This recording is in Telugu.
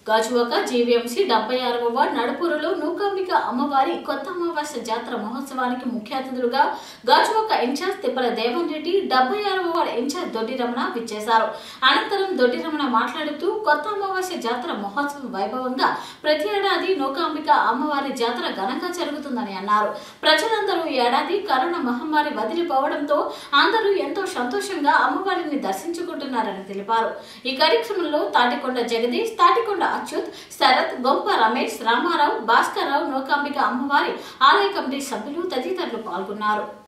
గాజువాక జీవీఎంసీ డెబ్బై ఆరవ వార్డు నడుపూరులో నూకాంబిక అమ్మవారి కొత్త అమావాస్య జాతర మహోత్సవానికి ముఖ్య అతిథులుగా గాజువాక ఇన్ఛార్జ్ తిప్పల దేవన్ రెడ్డి డెబ్బై ఆరవ వార్డు ఇన్ఛార్జ్ దొడ్డి రమణ విచ్చేశారు అనంతరం దొడ్డి రమణ మాట్లాడుతూ కొత్త అమావాస్య జాతర మహోత్సవం వైభవంగా ప్రతి ఏడాది నూకాంబిక అమ్మవారి జాతర ఘనంగా జరుగుతుందని అన్నారు ప్రజలందరూ ఈ ఏడాది కరోనా మహమ్మారి వదిలిపోవడంతో అందరూ ఎంతో సంతోషంగా అమ్మవారిని దర్శించుకుంటున్నారని తెలిపారు ఈ కార్యక్రమంలో తాటికొండ జగదీష్ తాటికొండ అచ్యుత్ శరత్ గొంప రమేష్ రామారావు భాస్కర్రావు నూకాంబిక అమ్మవారి ఆలయ కమిటీ సభ్యులు తదితరులు పాల్గొన్నారు